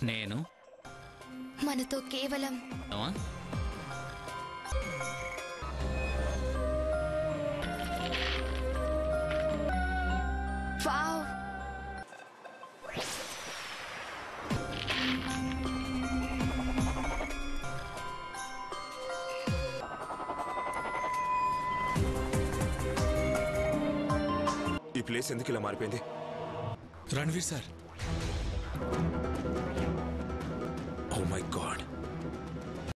నేను మనతో కేవలం ఆ? వావ్ ఈ ప్లేస్ ఎందుకు ఇలా మారిపోయింది Ranveer sir oh my God